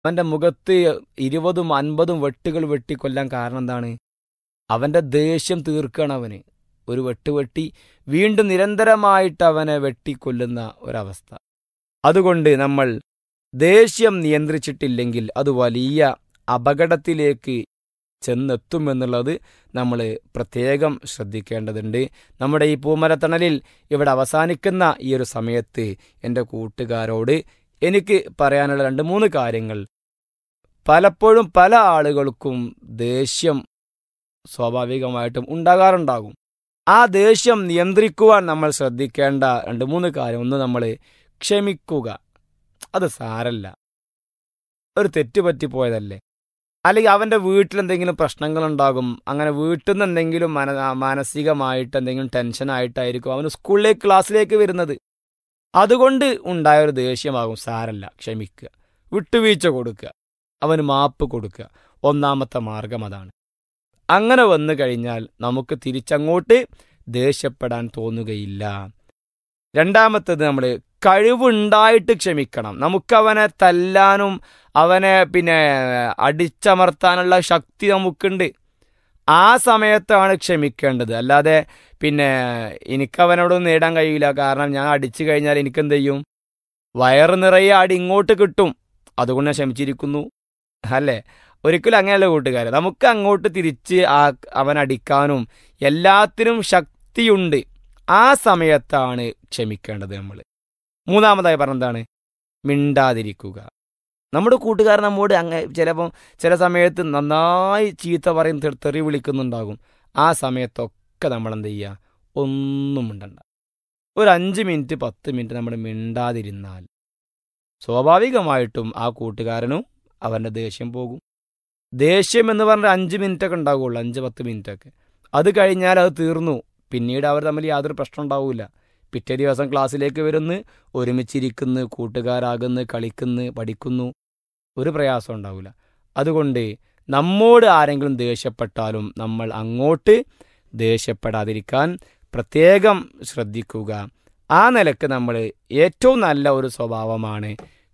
അവന്റെ മുഖത്ത് ഇരുപതും അൻപതും വെട്ടുകൾ വെട്ടിക്കൊല്ലാൻ കാരണം എന്താണ് അവന്റെ ദേഷ്യം തീർക്കണം അവന് ഒരു വെട്ട് വെട്ടി വീണ്ടും നിരന്തരമായിട്ട് അവനെ വെട്ടിക്കൊല്ലുന്ന ഒരവസ്ഥ അതുകൊണ്ട് നമ്മൾ ദേഷ്യം നിയന്ത്രിച്ചിട്ടില്ലെങ്കിൽ അത് വലിയ അപകടത്തിലേക്ക് ചെന്നെത്തുമെന്നുള്ളത് നമ്മൾ പ്രത്യേകം ശ്രദ്ധിക്കേണ്ടതുണ്ട് നമ്മുടെ ഈ പൂമരത്തണലിൽ ഇവിടെ അവസാനിക്കുന്ന ഈ ഒരു സമയത്ത് എൻ്റെ കൂട്ടുകാരോട് എനിക്ക് പറയാനുള്ള രണ്ട് മൂന്ന് കാര്യങ്ങൾ പലപ്പോഴും പല ആളുകൾക്കും ദേഷ്യം സ്വാഭാവികമായിട്ടും ഉണ്ടാകാറുണ്ടാകും ആ ദേഷ്യം നിയന്ത്രിക്കുവാൻ നമ്മൾ ശ്രദ്ധിക്കേണ്ട രണ്ട് മൂന്ന് കാര്യം ഒന്ന് നമ്മൾ ക്ഷമിക്കുക അത് സാരല്ല ഒരു തെറ്റ് പറ്റിപ്പോയതല്ലേ അല്ലെങ്കിൽ അവൻ്റെ വീട്ടിൽ എന്തെങ്കിലും പ്രശ്നങ്ങളുണ്ടാകും അങ്ങനെ വീട്ടിൽ നിന്ന് എന്തെങ്കിലും മന മാനസികമായിട്ട് എന്തെങ്കിലും ടെൻഷനായിട്ടായിരിക്കും അവന് സ്കൂളിലേക്ക് ക്ലാസ്സിലേക്ക് വരുന്നത് അതുകൊണ്ട് ഉണ്ടായ ഒരു ദേഷ്യമാകും സാരല്ല ക്ഷമിക്കുക വിട്ടുവീഴ്ച കൊടുക്കുക അവന് മാപ്പ് കൊടുക്കുക ഒന്നാമത്തെ മാർഗം അതാണ് അങ്ങനെ വന്നു കഴിഞ്ഞാൽ നമുക്ക് തിരിച്ചങ്ങോട്ട് ദേഷ്യപ്പെടാൻ തോന്നുകയില്ല രണ്ടാമത്തത് നമ്മൾ കഴിവുണ്ടായിട്ട് ക്ഷമിക്കണം നമുക്കവനെ തല്ലാനും അവനെ പിന്നെ അടിച്ചമർത്താനുള്ള ശക്തി നമുക്കുണ്ട് ആ സമയത്താണ് ക്ഷമിക്കേണ്ടത് അല്ലാതെ പിന്നെ എനിക്കവനോടൊന്നും നേടാൻ കഴിയില്ല കാരണം ഞാൻ അടിച്ചു കഴിഞ്ഞാൽ എനിക്കെന്ത് ചെയ്യും വയറ് നിറയെ അടി ഇങ്ങോട്ട് കിട്ടും അതുകൊണ്ട് ഞാൻ ക്ഷമിച്ചിരിക്കുന്നു അല്ലേ ഒരിക്കലും അങ്ങനെയല്ല കൂട്ടുകാരെ നമുക്ക് അങ്ങോട്ട് തിരിച്ച് ആ അവൻ അടിക്കാനും എല്ലാത്തിനും ശക്തിയുണ്ട് ആ സമയത്താണ് ക്ഷമിക്കേണ്ടത് നമ്മൾ മൂന്നാമതായി പറഞ്ഞതാണ് മിണ്ടാതിരിക്കുക നമ്മുടെ കൂട്ടുകാർ നമ്മോട് അങ്ങ ചിലപ്പം ചില സമയത്ത് നന്നായി ചീത്ത പറയും തെ- തെറി വിളിക്കുന്നുണ്ടാകും ആ സമയത്തൊക്കെ നമ്മൾ എന്ത് ചെയ്യുക ഒന്നും മിണ്ടണ്ട ഒരു അഞ്ച് മിനിറ്റ് പത്ത് മിനിറ്റ് നമ്മൾ മിണ്ടാതിരുന്നാൽ സ്വാഭാവികമായിട്ടും ആ കൂട്ടുകാരനും അവൻ്റെ ദേഷ്യം പോകും ദേഷ്യം എന്ന് പറഞ്ഞാൽ അഞ്ച് മിനിറ്റ് ഒക്കെ ഉണ്ടാവുള്ളൂ അഞ്ച് പത്ത് മിനിറ്റ് ഒക്കെ അത് കഴിഞ്ഞാൽ അത് തീർന്നു പിന്നീട് അവർ തമ്മിൽ യാതൊരു പ്രശ്നം ഉണ്ടാവില്ല പിറ്റേ ദിവസം ക്ലാസ്സിലേക്ക് വരുന്നു ഒരുമിച്ചിരിക്കുന്നു കൂട്ടുകാരാകുന്നു കളിക്കുന്നു പഠിക്കുന്നു ഒരു പ്രയാസം ഉണ്ടാവില്ല അതുകൊണ്ട് നമ്മോട് ആരെങ്കിലും ദേഷ്യപ്പെട്ടാലും നമ്മൾ അങ്ങോട്ട് ദേഷ്യപ്പെടാതിരിക്കാൻ പ്രത്യേകം ശ്രദ്ധിക്കുക ആ നിലക്ക് നമ്മൾ ഏറ്റവും നല്ല ഒരു സ്വഭാവമാണ്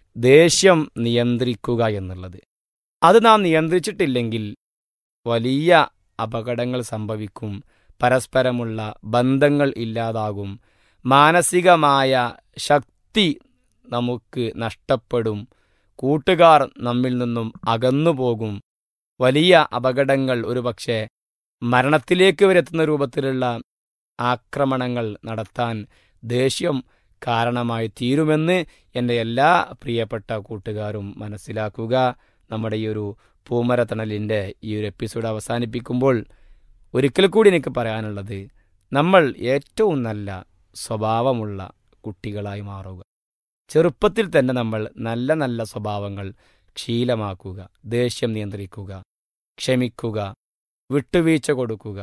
ദേഷ്യം നിയന്ത്രിക്കുക എന്നുള്ളത് അത് നാം നിയന്ത്രിച്ചിട്ടില്ലെങ്കിൽ വലിയ അപകടങ്ങൾ സംഭവിക്കും പരസ്പരമുള്ള ബന്ധങ്ങൾ ഇല്ലാതാകും മാനസികമായ ശക്തി നമുക്ക് നഷ്ടപ്പെടും കൂട്ടുകാർ നമ്മിൽ നിന്നും അകന്നു പോകും വലിയ അപകടങ്ങൾ ഒരുപക്ഷെ മരണത്തിലേക്ക് വരെ എത്തുന്ന രൂപത്തിലുള്ള ആക്രമണങ്ങൾ നടത്താൻ ദേഷ്യം കാരണമായി തീരുമെന്ന് എൻ്റെ എല്ലാ പ്രിയപ്പെട്ട കൂട്ടുകാരും മനസ്സിലാക്കുക നമ്മുടെ ഈ ഒരു പൂമരത്തണലിൻ്റെ ഈ ഒരു എപ്പിസോഡ് അവസാനിപ്പിക്കുമ്പോൾ ഒരിക്കൽ കൂടി എനിക്ക് പറയാനുള്ളത് നമ്മൾ ഏറ്റവും നല്ല സ്വഭാവമുള്ള കുട്ടികളായി മാറുക ചെറുപ്പത്തിൽ തന്നെ നമ്മൾ നല്ല നല്ല സ്വഭാവങ്ങൾ ശീലമാക്കുക ദേഷ്യം നിയന്ത്രിക്കുക ക്ഷമിക്കുക വിട്ടുവീഴ്ച കൊടുക്കുക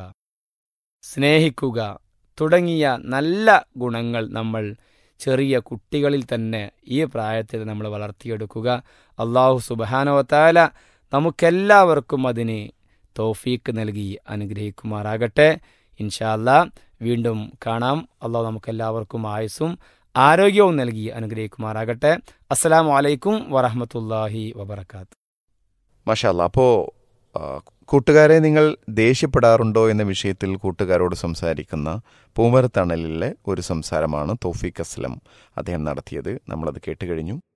സ്നേഹിക്കുക തുടങ്ങിയ നല്ല ഗുണങ്ങൾ നമ്മൾ ചെറിയ കുട്ടികളിൽ തന്നെ ഈ പ്രായത്തിൽ നമ്മൾ വളർത്തിയെടുക്കുക അള്ളാഹു സുബാനവത്താല നമുക്കെല്ലാവർക്കും അതിന് തൗഫീക്ക് നൽകി അനുഗ്രഹിക്കുമാറാകട്ടെ ഇൻഷാല്ല വീണ്ടും കാണാം അള്ളാഹു നമുക്കെല്ലാവർക്കും ആയുസ്സും ആരോഗ്യവും നൽകി അനുഗ്രഹിക്കുമാറാകട്ടെ അസ്സലാമു അലൈക്കും വറഹമത്തല്ലാഹി വബർക്കാത്ത് മഷാല്ല അപ്പോൾ കൂട്ടുകാരെ നിങ്ങൾ ദേഷ്യപ്പെടാറുണ്ടോ എന്ന വിഷയത്തിൽ കൂട്ടുകാരോട് സംസാരിക്കുന്ന പൂമരത്തണലിലെ ഒരു സംസാരമാണ് തോഫീഖ് അസ്ലം അദ്ദേഹം നടത്തിയത് നമ്മളത് കേട്ടുകഴിഞ്ഞു